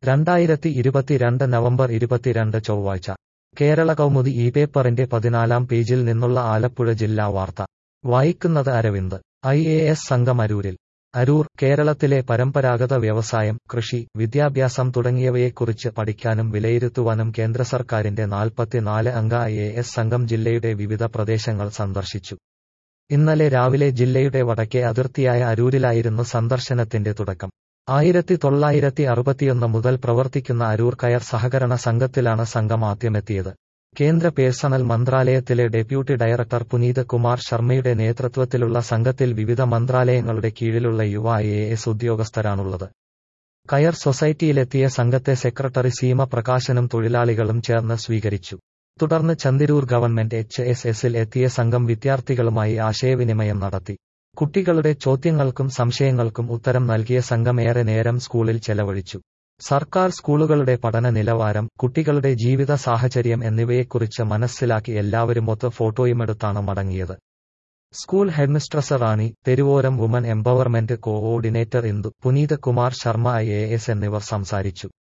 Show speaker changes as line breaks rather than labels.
രണ്ടായിരത്തി ഇരുപത്തിരണ്ട് നവംബർ ഇരുപത്തിരണ്ട് ചൊവ്വാഴ്ച കേരള കൗമുദി ഈ പേപ്പറിന്റെ പതിനാലാം പേജിൽ നിന്നുള്ള ആലപ്പുഴ ജില്ലാ വാർത്ത വായിക്കുന്നത് അരവിന്ദ് ഐ എ എസ് സംഘം അരൂരിൽ അരൂർ കേരളത്തിലെ പരമ്പരാഗത വ്യവസായം കൃഷി വിദ്യാഭ്യാസം തുടങ്ങിയവയെക്കുറിച്ച് പഠിക്കാനും വിലയിരുത്തുവാനും കേന്ദ്ര സർക്കാരിന്റെ നാൽപ്പത്തിനാല് അംഗ ഐ എ എസ് സംഘം ജില്ലയുടെ വിവിധ പ്രദേശങ്ങൾ സന്ദർശിച്ചു ഇന്നലെ രാവിലെ ജില്ലയുടെ വടക്കേ അതിർത്തിയായ അരൂരിലായിരുന്നു സന്ദർശനത്തിന്റെ തുടക്കം ആയിരത്തി തൊള്ളായിരത്തി അറുപത്തിയൊന്ന് മുതൽ പ്രവർത്തിക്കുന്ന അരൂർ കയർ സഹകരണ സംഘത്തിലാണ് സംഘം ആദ്യമെത്തിയത് കേന്ദ്ര പേഴ്സണൽ മന്ത്രാലയത്തിലെ ഡെപ്യൂട്ടി ഡയറക്ടർ പുനീത് കുമാർ ശർമ്മയുടെ നേതൃത്വത്തിലുള്ള സംഘത്തിൽ വിവിധ മന്ത്രാലയങ്ങളുടെ കീഴിലുള്ള യുവ ഐ എ എസ് ഉദ്യോഗസ്ഥരാണുള്ളത് കയർ സൊസൈറ്റിയിലെത്തിയ സംഘത്തെ സെക്രട്ടറി സീമ പ്രകാശനും തൊഴിലാളികളും ചേർന്ന് സ്വീകരിച്ചു തുടർന്ന് ചന്ദിരൂർ ഗവൺമെന്റ് എച്ച് എസ് എസിൽ എത്തിയ സംഘം വിദ്യാർത്ഥികളുമായി ആശയവിനിമയം നടത്തി കുട്ടികളുടെ ചോദ്യങ്ങൾക്കും സംശയങ്ങൾക്കും ഉത്തരം നൽകിയ സംഘം ഏറെ നേരം സ്കൂളിൽ ചെലവഴിച്ചു സർക്കാർ സ്കൂളുകളുടെ പഠന നിലവാരം കുട്ടികളുടെ ജീവിത സാഹചര്യം എന്നിവയെക്കുറിച്ച് മനസ്സിലാക്കി എല്ലാവരുമൊത്ത് ഫോട്ടോയുമെടുത്താണ് മടങ്ങിയത് സ്കൂൾ ഹെഡ്മിസ്ട്രസ് റാണി തെരുവോരം woman empowerment coordinator Indu Puneet Kumar Sharma I A S എന്നിവർ സംസാരിച്ചു